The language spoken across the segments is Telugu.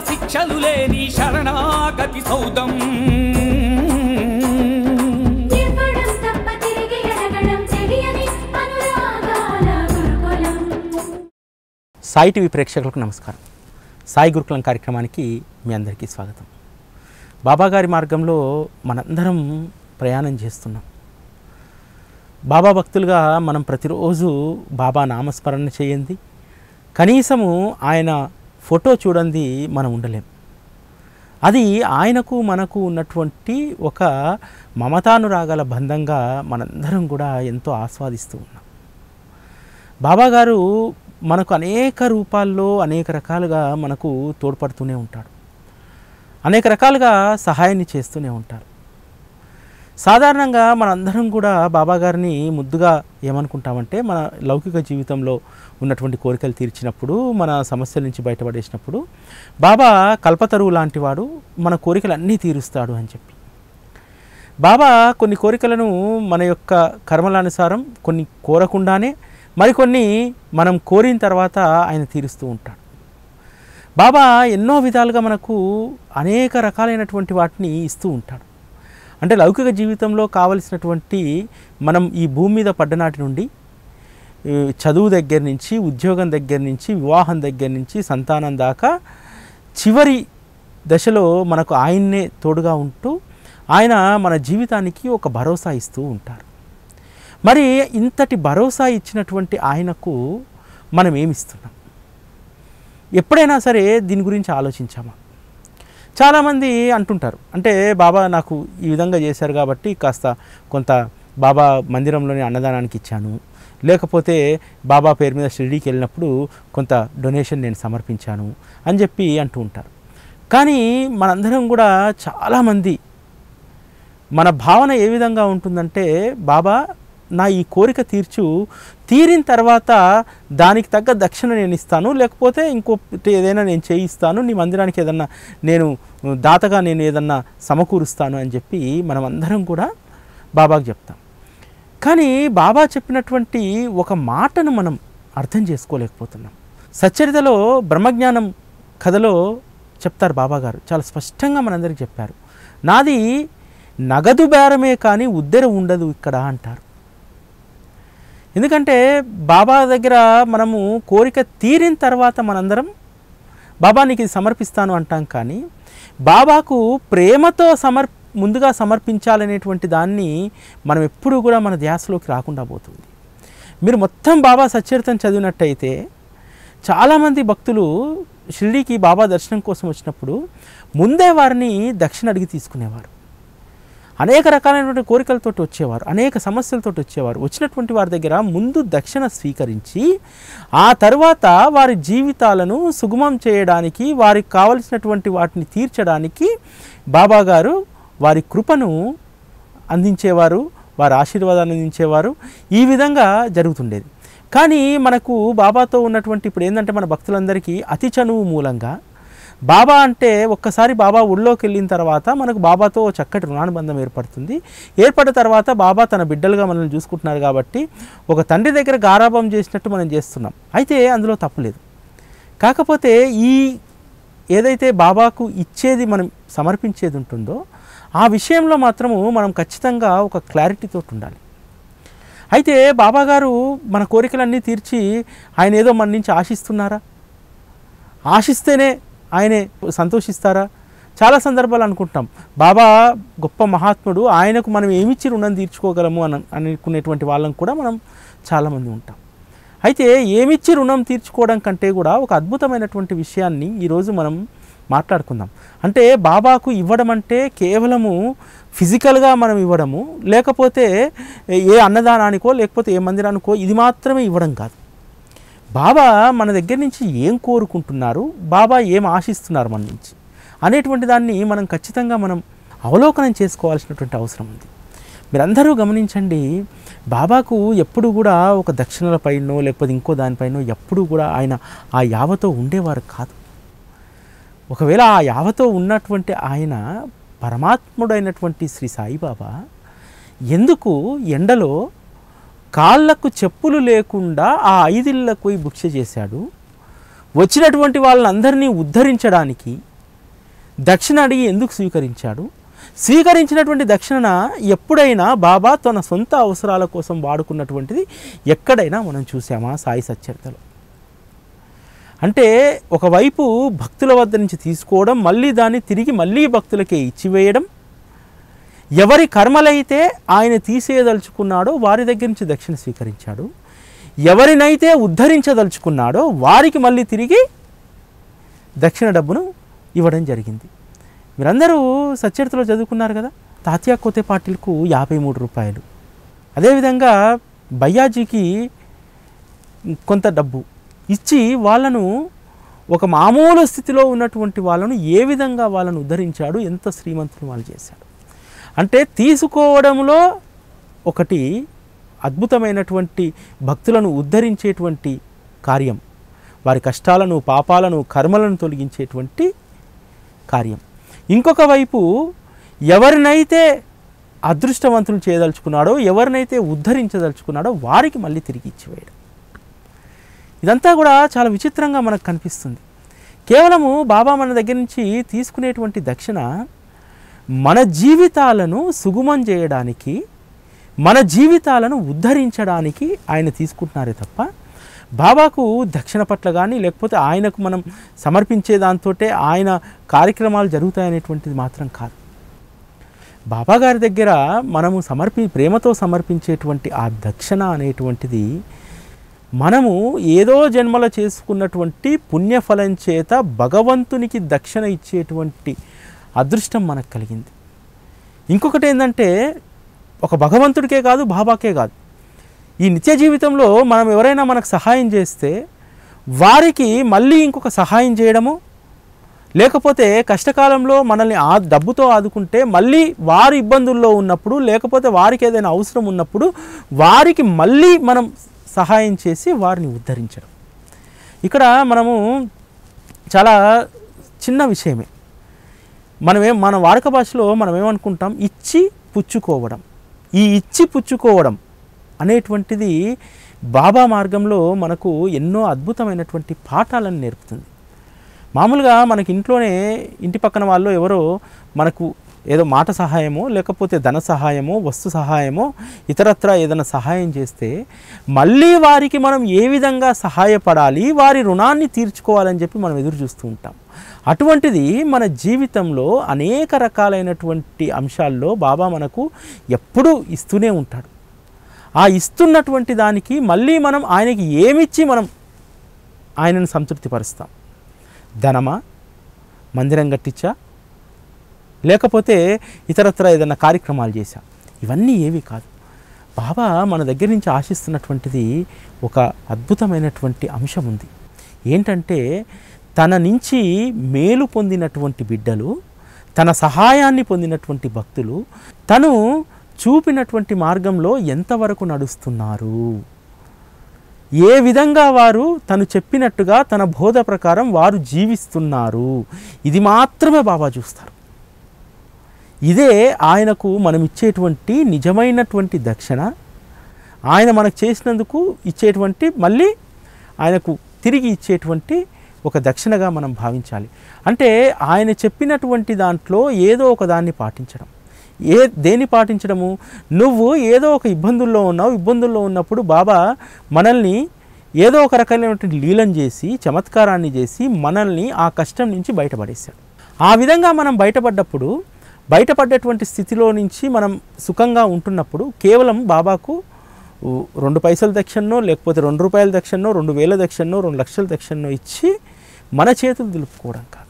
శిక్షలు లేని శరణాగతి సౌదం ఇవ్వడం తప్ప తిరిగి అడగడం తెలియని అనురాగాల గురుకులం సాయి టీవీ ప్రేక్షకులకు నమస్కారం సాయి గురుకులం కార్యక్రమానికి మీ అందరికీ స్వాగతం బాబాగారి మార్గంలో మనందరం ప్రయాణం చేస్తున్నాం బాబా భక్తులుగా మనం ప్రతిరోజు బాబా నామస్మరణ చేయండి కనీసము ఆయన ఫోటో చూడండి మనం ఉండలేం అది ఆయనకు మనకు ఉన్నటువంటి ఒక మమతానురాగాల బంధంగా మనందరం కూడా ఎంతో ఆస్వాదిస్తూ ఉన్నాం బాబా గారు మనకు అనేక రూపాల్లో అనేక రకాలుగా మనకు తోడ్పడుతూనే ఉంటాడు అనేక రకాలుగా సహాయాన్ని చేస్తూనే ఉంటారు సాధారణంగా మనందరం కూడా బాబా గారిని ముద్దుగా ఏమనుకుంటామంటే మన లౌకిక జీవితంలో ఉన్నటువంటి కోరికలు తీర్చినప్పుడు మన సమస్యల నుంచి బయటపడేసినప్పుడు బాబా కల్పతరువు లాంటివాడు మన కోరికలు అన్నీ తీరుస్తాడు అని చెప్పి బాబా కొన్ని కోరికలను మన యొక్క కర్మలానుసారం కొన్ని కోరకుండానే మరికొన్ని మనం కోరిన తర్వాత ఆయన తీరుస్తూ ఉంటాడు బాబా ఎన్నో విధాలుగా మనకు అనేక రకాలైనటువంటి వాటిని ఇస్తూ ఉంటాడు అంటే లౌకిక జీవితంలో కావలసినటువంటి మనం ఈ భూమి మీద పడ్డనాటి నుండి ఈ చదువు దగ్గర నుంచి ఉద్యోగం దగ్గర నుంచి వివాహం దగ్గర నుంచి సంతానం దాకా చివరి దశలో మనకు ఆయన్నే తోడుగా ఉంటూ ఆయన మన జీవితానికి ఒక భరోసా ఇస్తూ ఉంటారు మరి ఇంతటి భరోసా ఇచ్చినటువంటి ఆయనకు మనం ఏమిస్తున్నాం ఎప్పుడైనా సరే దీని గురించి ఆలోచించామా చాలామంది అంటుంటారు అంటే బాబా నాకు ఈ విధంగా చేశారు కాబట్టి కాస్త కొంత బాబా మందిరంలోని అన్నదానానికి ఇచ్చాను లేకపోతే బాబా పేరు మీద షిరిడీకి వెళ్ళినప్పుడు కొంత డొనేషన్ నేను సమర్పించాను అని చెప్పి అంటూ ఉంటారు కానీ మనందరం కూడా చాలామంది మన భావన ఏ విధంగా ఉంటుందంటే బాబా నా ఈ కోరిక తీర్చు తీరిన తర్వాత దానికి తగ్గ దక్షిణ నేను ఇస్తాను లేకపోతే ఇంకోటి ఏదైనా నేను చేయిస్తాను నీ మందిరానికి ఏదన్నా నేను దాతగా నేను ఏదన్నా సమకూరుస్తాను అని చెప్పి మనం అందరం కూడా బాబాకు చెప్తాం కానీ బాబా చెప్పినటువంటి ఒక మాటను మనం అర్థం చేసుకోలేకపోతున్నాం సచ్చరితలో బ్రహ్మజ్ఞానం కథలో చెప్తారు బాబా గారు చాలా స్పష్టంగా మనందరికి చెప్పారు నాది నగదు బేరమే కానీ ఉద్దెర ఉండదు ఇక్కడ అంటారు ఎందుకంటే బాబా దగ్గర మనము కోరిక తీరిన తర్వాత మనందరం బాబా నీకు ఇది సమర్పిస్తాను అంటాం కానీ బాబాకు ప్రేమతో సమర్ ముందుగా సమర్పించాలనేటువంటి దాన్ని మనం ఎప్పుడూ కూడా మన ధ్యాసలోకి రాకుండా పోతుంది మీరు మొత్తం బాబా సచ్చరితం చదివినట్టయితే చాలామంది భక్తులు షిరిడీకి బాబా దర్శనం కోసం వచ్చినప్పుడు ముందే వారిని దక్షిణ అడిగి తీసుకునేవారు అనేక రకాలైనటువంటి కోరికలతో వచ్చేవారు అనేక సమస్యలతో వచ్చేవారు వచ్చినటువంటి వారి దగ్గర ముందు దక్షిణ స్వీకరించి ఆ తర్వాత వారి జీవితాలను సుగమం చేయడానికి వారికి కావలసినటువంటి వాటిని తీర్చడానికి బాబా గారు వారి కృపను అందించేవారు వారి ఆశీర్వాదాన్ని అందించేవారు ఈ విధంగా జరుగుతుండేది కానీ మనకు బాబాతో ఉన్నటువంటి ఇప్పుడు ఏంటంటే మన భక్తులందరికీ అతి చనువు మూలంగా బాబా అంటే ఒక్కసారి బాబా ఊళ్ళోకి వెళ్ళిన తర్వాత మనకు బాబాతో ఓ చక్కటి రుణానుబంధం ఏర్పడుతుంది ఏర్పడిన తర్వాత బాబా తన బిడ్డలుగా మనల్ని చూసుకుంటున్నారు కాబట్టి ఒక తండ్రి దగ్గర గారాభం చేసినట్టు మనం చేస్తున్నాం అయితే అందులో తప్పులేదు కాకపోతే ఈ ఏదైతే బాబాకు ఇచ్చేది మనం సమర్పించేది ఉంటుందో ఆ విషయంలో మాత్రము మనం ఖచ్చితంగా ఒక క్లారిటీతో ఉండాలి అయితే బాబా గారు మన కోరికలన్నీ తీర్చి ఆయన ఏదో మన నుంచి ఆశిస్తున్నారా ఆశిస్తేనే ఆయనే సంతోషిస్తారా చాలా సందర్భాలు అనుకుంటాం బాబా గొప్ప మహాత్ముడు ఆయనకు మనం ఏమిచ్చి రుణం తీర్చుకోగలము అని అనుకునేటువంటి వాళ్ళం కూడా మనం చాలామంది ఉంటాం అయితే ఏమిచ్చి రుణం తీర్చుకోవడం కంటే కూడా ఒక అద్భుతమైనటువంటి విషయాన్ని ఈరోజు మనం మాట్లాడుకుందాం అంటే బాబాకు ఇవ్వడం అంటే కేవలము ఫిజికల్గా మనం ఇవ్వడము లేకపోతే ఏ అన్నదానానికో లేకపోతే ఏ మందిరానికో ఇది మాత్రమే ఇవ్వడం కాదు బాబా మన దగ్గర నుంచి ఏం కోరుకుంటున్నారు బాబా ఏం ఆశిస్తున్నారు మన నుంచి అనేటువంటి దాన్ని మనం ఖచ్చితంగా మనం అవలోకనం చేసుకోవాల్సినటువంటి అవసరం ఉంది మీరందరూ గమనించండి బాబాకు ఎప్పుడు కూడా ఒక దక్షిణల పైనో లేకపోతే ఇంకో దానిపైనో ఎప్పుడు కూడా ఆయన ఆ యావతో ఉండేవారు కాదు ఒకవేళ ఆ యావతో ఉన్నటువంటి ఆయన పరమాత్ముడైనటువంటి శ్రీ సాయిబాబా ఎందుకు ఎండలో కాళ్ళకు చెప్పులు లేకుండా ఆ ఐదిళ్లకు పోయి భిక్ష చేశాడు వచ్చినటువంటి వాళ్ళందరినీ ఉద్ధరించడానికి దక్షిణ అడిగి ఎందుకు స్వీకరించాడు స్వీకరించినటువంటి దక్షిణ ఎప్పుడైనా బాబా తన సొంత అవసరాల కోసం వాడుకున్నటువంటిది ఎక్కడైనా మనం చూసామా సాయి సచ్చరితలో అంటే ఒకవైపు భక్తుల వద్ద నుంచి తీసుకోవడం మళ్ళీ దాన్ని తిరిగి మళ్ళీ భక్తులకే ఇచ్చివేయడం ఎవరి కర్మలైతే ఆయన తీసేయదలుచుకున్నాడో వారి దగ్గర నుంచి దక్షిణ స్వీకరించాడు ఎవరినైతే ఉద్ధరించదలుచుకున్నాడో వారికి మళ్ళీ తిరిగి దక్షిణ డబ్బును ఇవ్వడం జరిగింది మీరందరూ సచ్చరితలో చదువుకున్నారు కదా తాత్యా కోతే పాటిల్కు యాభై మూడు రూపాయలు అదేవిధంగా బయ్యాజీకి కొంత డబ్బు ఇచ్చి వాళ్ళను ఒక మామూలు స్థితిలో ఉన్నటువంటి వాళ్ళను ఏ విధంగా వాళ్ళను ఉద్ధరించాడు ఎంత శ్రీమంతులు వాళ్ళు చేశాడు అంటే తీసుకోవడంలో ఒకటి అద్భుతమైనటువంటి భక్తులను ఉద్ధరించేటువంటి కార్యం వారి కష్టాలను పాపాలను కర్మలను తొలగించేటువంటి కార్యం ఇంకొక వైపు ఎవరినైతే అదృష్టవంతులు చేయదలుచుకున్నాడో ఎవరినైతే ఉద్ధరించదలుచుకున్నాడో వారికి మళ్ళీ తిరిగి ఇచ్చివేయడం ఇదంతా కూడా చాలా విచిత్రంగా మనకు కనిపిస్తుంది కేవలము బాబా మన దగ్గర నుంచి తీసుకునేటువంటి దక్షిణ మన జీవితాలను సుగమం చేయడానికి మన జీవితాలను ఉద్ధరించడానికి ఆయన తీసుకుంటున్నారే తప్ప బాబాకు దక్షిణ పట్ల కానీ లేకపోతే ఆయనకు మనం సమర్పించే దాంతోటే ఆయన కార్యక్రమాలు జరుగుతాయనేటువంటిది మాత్రం కాదు బాబా గారి దగ్గర మనము సమర్పి ప్రేమతో సమర్పించేటువంటి ఆ దక్షిణ అనేటువంటిది మనము ఏదో జన్మలో చేసుకున్నటువంటి పుణ్యఫలం చేత భగవంతునికి దక్షిణ ఇచ్చేటువంటి అదృష్టం మనకు కలిగింది ఇంకొకటి ఏంటంటే ఒక భగవంతుడికే కాదు బాబాకే కాదు ఈ నిత్య జీవితంలో మనం ఎవరైనా మనకు సహాయం చేస్తే వారికి మళ్ళీ ఇంకొక సహాయం చేయడము లేకపోతే కష్టకాలంలో మనల్ని ఆ డబ్బుతో ఆదుకుంటే మళ్ళీ వారు ఇబ్బందుల్లో ఉన్నప్పుడు లేకపోతే వారికి ఏదైనా అవసరం ఉన్నప్పుడు వారికి మళ్ళీ మనం సహాయం చేసి వారిని ఉద్ధరించడం ఇక్కడ మనము చాలా చిన్న విషయమే మనమేం మన వాడక భాషలో మనం ఏమనుకుంటాం ఇచ్చి పుచ్చుకోవడం ఈ ఇచ్చి పుచ్చుకోవడం అనేటువంటిది బాబా మార్గంలో మనకు ఎన్నో అద్భుతమైనటువంటి పాఠాలను నేర్పుతుంది మామూలుగా మనకి ఇంట్లోనే ఇంటి పక్కన వాళ్ళు ఎవరో మనకు ఏదో మాట సహాయమో లేకపోతే ధన సహాయమో వస్తు సహాయమో ఇతరత్ర ఏదైనా సహాయం చేస్తే మళ్ళీ వారికి మనం ఏ విధంగా సహాయపడాలి వారి రుణాన్ని తీర్చుకోవాలని చెప్పి మనం ఎదురు చూస్తూ ఉంటాం అటువంటిది మన జీవితంలో అనేక రకాలైనటువంటి అంశాల్లో బాబా మనకు ఎప్పుడూ ఇస్తూనే ఉంటాడు ఆ ఇస్తున్నటువంటి దానికి మళ్ళీ మనం ఆయనకి ఏమిచ్చి మనం ఆయనను సంతృప్తిపరుస్తాం ధనమా మందిరం కట్టించా లేకపోతే ఇతరత్ర ఏదైనా కార్యక్రమాలు చేశా ఇవన్నీ ఏవి కాదు బాబా మన దగ్గర నుంచి ఆశిస్తున్నటువంటిది ఒక అద్భుతమైనటువంటి అంశం ఉంది ఏంటంటే తన నుంచి మేలు పొందినటువంటి బిడ్డలు తన సహాయాన్ని పొందినటువంటి భక్తులు తను చూపినటువంటి మార్గంలో ఎంతవరకు నడుస్తున్నారు ఏ విధంగా వారు తను చెప్పినట్టుగా తన బోధ ప్రకారం వారు జీవిస్తున్నారు ఇది మాత్రమే బాబా చూస్తారు ఇదే ఆయనకు మనం ఇచ్చేటువంటి నిజమైనటువంటి దక్షిణ ఆయన మనకు చేసినందుకు ఇచ్చేటువంటి మళ్ళీ ఆయనకు తిరిగి ఇచ్చేటువంటి ఒక దక్షిణగా మనం భావించాలి అంటే ఆయన చెప్పినటువంటి దాంట్లో ఏదో ఒక దాన్ని పాటించడం ఏ దేన్ని పాటించడము నువ్వు ఏదో ఒక ఇబ్బందుల్లో ఉన్నావు ఇబ్బందుల్లో ఉన్నప్పుడు బాబా మనల్ని ఏదో ఒక రకమైనటువంటి లీలం చేసి చమత్కారాన్ని చేసి మనల్ని ఆ కష్టం నుంచి బయటపడేశాడు ఆ విధంగా మనం బయటపడ్డప్పుడు బయటపడ్డటువంటి స్థితిలో నుంచి మనం సుఖంగా ఉంటున్నప్పుడు కేవలం బాబాకు ఉ, రెండు పైసల దక్షిణనో లేకపోతే రెండు రూపాయల దక్షిణనో రెండు వేల దక్షిణనో రెండు లక్షల దక్షిణనో ఇచ్చి మన చేతులు దులుపుకోవడం కాదు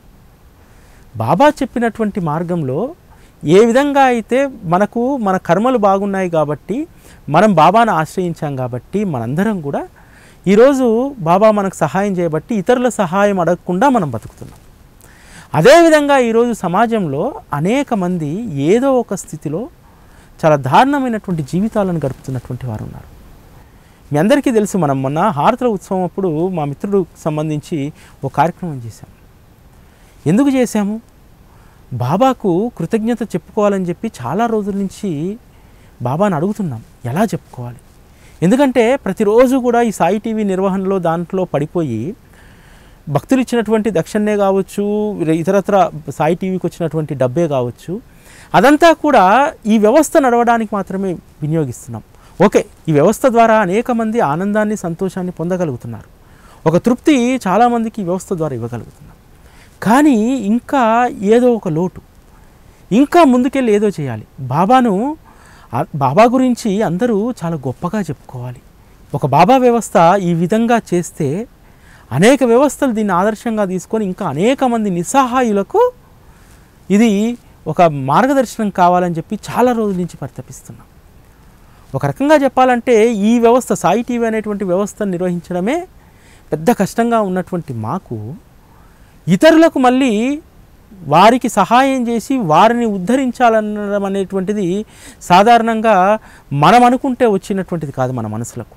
బాబా చెప్పినటువంటి మార్గంలో ఏ విధంగా అయితే మనకు మన కర్మలు బాగున్నాయి కాబట్టి మనం బాబాను ఆశ్రయించాం కాబట్టి మనందరం కూడా ఈరోజు బాబా మనకు సహాయం చేయబట్టి ఇతరుల సహాయం అడగకుండా మనం బతుకుతున్నాం అదేవిధంగా ఈరోజు సమాజంలో అనేక మంది ఏదో ఒక స్థితిలో చాలా దారుణమైనటువంటి జీవితాలను గడుపుతున్నటువంటి వారు ఉన్నారు మీ అందరికీ తెలుసు మనం మొన్న హారతుల ఉత్సవం అప్పుడు మా మిత్రుడికి సంబంధించి ఒక కార్యక్రమం చేశాం ఎందుకు చేశాము బాబాకు కృతజ్ఞత చెప్పుకోవాలని చెప్పి చాలా రోజుల నుంచి బాబాని అడుగుతున్నాం ఎలా చెప్పుకోవాలి ఎందుకంటే ప్రతిరోజు కూడా ఈ సాయి టీవీ నిర్వహణలో దాంట్లో పడిపోయి భక్తులు ఇచ్చినటువంటి దక్షిణే కావచ్చు ఇతరత్ర సాయి టీవీకి వచ్చినటువంటి డబ్బే కావచ్చు అదంతా కూడా ఈ వ్యవస్థ నడవడానికి మాత్రమే వినియోగిస్తున్నాం ఓకే ఈ వ్యవస్థ ద్వారా అనేక మంది ఆనందాన్ని సంతోషాన్ని పొందగలుగుతున్నారు ఒక తృప్తి చాలామందికి ఈ వ్యవస్థ ద్వారా ఇవ్వగలుగుతున్నాం కానీ ఇంకా ఏదో ఒక లోటు ఇంకా ముందుకెళ్ళి ఏదో చేయాలి బాబాను ఆ బాబా గురించి అందరూ చాలా గొప్పగా చెప్పుకోవాలి ఒక బాబా వ్యవస్థ ఈ విధంగా చేస్తే అనేక వ్యవస్థలు దీన్ని ఆదర్శంగా తీసుకొని ఇంకా అనేక మంది నిస్సహాయులకు ఇది ఒక మార్గదర్శనం కావాలని చెప్పి చాలా రోజుల నుంచి పరితపిస్తున్నాం ఒక రకంగా చెప్పాలంటే ఈ వ్యవస్థ సాయి టీవీ అనేటువంటి వ్యవస్థను నిర్వహించడమే పెద్ద కష్టంగా ఉన్నటువంటి మాకు ఇతరులకు మళ్ళీ వారికి సహాయం చేసి వారిని ఉద్ధరించాలనడం అనేటువంటిది సాధారణంగా మనం అనుకుంటే వచ్చినటువంటిది కాదు మన మనసులకు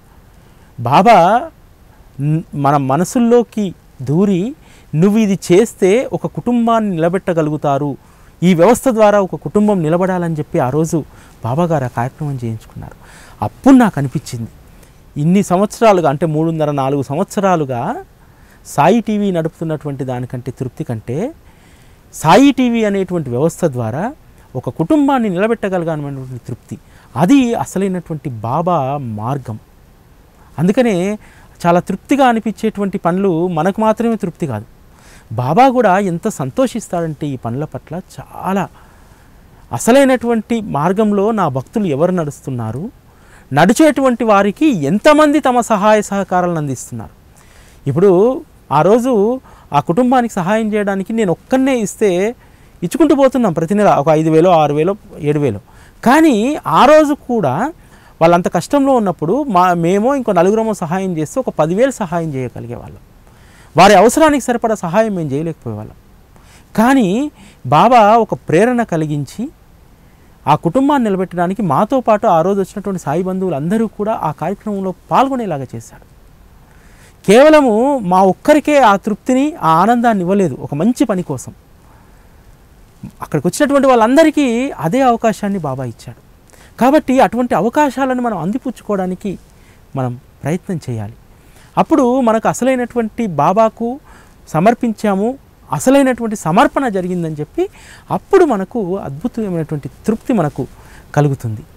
బాబా న్- మన మనసుల్లోకి దూరి నువ్వు ఇది చేస్తే ఒక కుటుంబాన్ని నిలబెట్టగలుగుతారు ఈ వ్యవస్థ ద్వారా ఒక కుటుంబం నిలబడాలని చెప్పి ఆ రోజు బాబాగారు ఆ కార్యక్రమం చేయించుకున్నారు అప్పుడు నాకు అనిపించింది ఇన్ని సంవత్సరాలుగా అంటే మూడున్నర నాలుగు సంవత్సరాలుగా సాయి టీవీ నడుపుతున్నటువంటి దానికంటే తృప్తి కంటే సాయి టీవీ అనేటువంటి వ్యవస్థ ద్వారా ఒక కుటుంబాన్ని నిలబెట్టగలగానటువంటి తృప్తి అది అసలైనటువంటి బాబా మార్గం అందుకనే చాలా తృప్తిగా అనిపించేటువంటి పనులు మనకు మాత్రమే తృప్తి కాదు బాబా కూడా ఎంత సంతోషిస్తాడంటే ఈ పనుల పట్ల చాలా అసలైనటువంటి మార్గంలో నా భక్తులు ఎవరు నడుస్తున్నారు నడిచేటువంటి వారికి ఎంతమంది తమ సహాయ సహకారాలను అందిస్తున్నారు ఇప్పుడు ఆ రోజు ఆ కుటుంబానికి సహాయం చేయడానికి నేను ఒక్కనే ఇస్తే ఇచ్చుకుంటూ పోతున్నాం ప్రతి నెల ఒక ఐదు వేలో ఆరు వేలో ఏడు వేలో కానీ ఆ రోజు కూడా వాళ్ళంత కష్టంలో ఉన్నప్పుడు మా మేమో ఇంకో నలుగురమో సహాయం చేస్తే ఒక పదివేలు సహాయం చేయగలిగే వాళ్ళం వారి అవసరానికి సరిపడా సహాయం మేము చేయలేకపోయేవాళ్ళం కానీ బాబా ఒక ప్రేరణ కలిగించి ఆ కుటుంబాన్ని నిలబెట్టడానికి మాతో పాటు ఆ రోజు వచ్చినటువంటి సాయి బంధువులు అందరూ కూడా ఆ కార్యక్రమంలో పాల్గొనేలాగా చేశాడు కేవలము మా ఒక్కరికే ఆ తృప్తిని ఆ ఆనందాన్ని ఇవ్వలేదు ఒక మంచి పని కోసం అక్కడికి వచ్చినటువంటి వాళ్ళందరికీ అదే అవకాశాన్ని బాబా ఇచ్చాడు కాబట్టి అటువంటి అవకాశాలను మనం అందిపుచ్చుకోవడానికి మనం ప్రయత్నం చేయాలి అప్పుడు మనకు అసలైనటువంటి బాబాకు సమర్పించాము అసలైనటువంటి సమర్పణ జరిగిందని చెప్పి అప్పుడు మనకు అద్భుతమైనటువంటి తృప్తి మనకు కలుగుతుంది